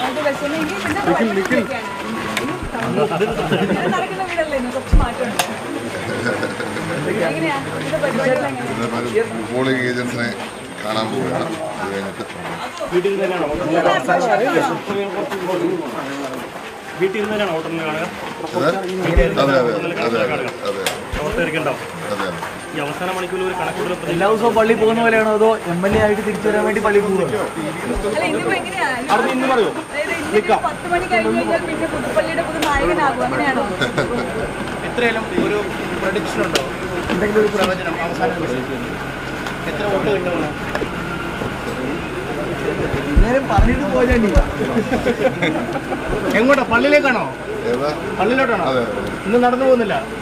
നമുക്ക് വിഷമം ഇനി പിന്നെ വഴിയൊക്കെയാണ്. ഇങ്ങനെ നടക്കുന്ന വീടല്ലേ ഇന്ന് കുറച്ച് മാറ്റമുണ്ട് എങ്ങനെയാ ഇത് പരിപാടികൾ എങ്ങനെയാ ഇന്ന് പോളിംഗ് ഏജൻസിനെ കാണാൻ പോവുകയാണ് അത് കഴിഞ്ഞിട്ട് വീട്ടിൽ നിന്ന് തന്നെയാണോ വീട്ടിൽ നിന്ന് തന്നെയാണോ വോട്ടെണ്ണൽ കാണുക അതെ അതെ അതെ അതെ അതെ പ്രവർത്തകരിക്കുണ്ടാവും അതെ ഈ അവസാന മണിക്കൂറിൽ ഒരു കണക്കൂടുതൽ പ്രതീക്ഷ എല്ലാ ദിവസവും പള്ളി പോകുന്ന പോലെയാണോ അതോ എം എൽ എ ആയിട്ട് തിരിച്ചു വരാൻ വേണ്ടി പള്ളി പോകുക അല്ല ഇന്നിപ്പോ എങ്ങനെയാ അതായത് ഇന്നിപ്പോ പത്ത് മണി കഴിഞ്ഞ് കഴിഞ്ഞാൽ പിന്നെ പുതുപ്പള്ളിയുടെ പുതു നായകനാകും അങ്ങനെയാണോ എത്രയായാലും ഒരു പ്രൊഡിക്ഷൻ ഉണ്ടോ എന്തെങ്കിലും ഒരു പ്രവചനം അവസാന നിമിഷം എത്ര വോട്ട് കിട്ടുമെന്ന് ഇന്നേരം പറഞ്ഞിട്ട് പോയാണ്ടി എങ്ങോട്ടാ പള്ളിയിലേക്കാണോ ഏതാ പള്ളിയിലോട്ടാണോ അതെ ഇന്ന് നടന്നു പോകുന്നില്ല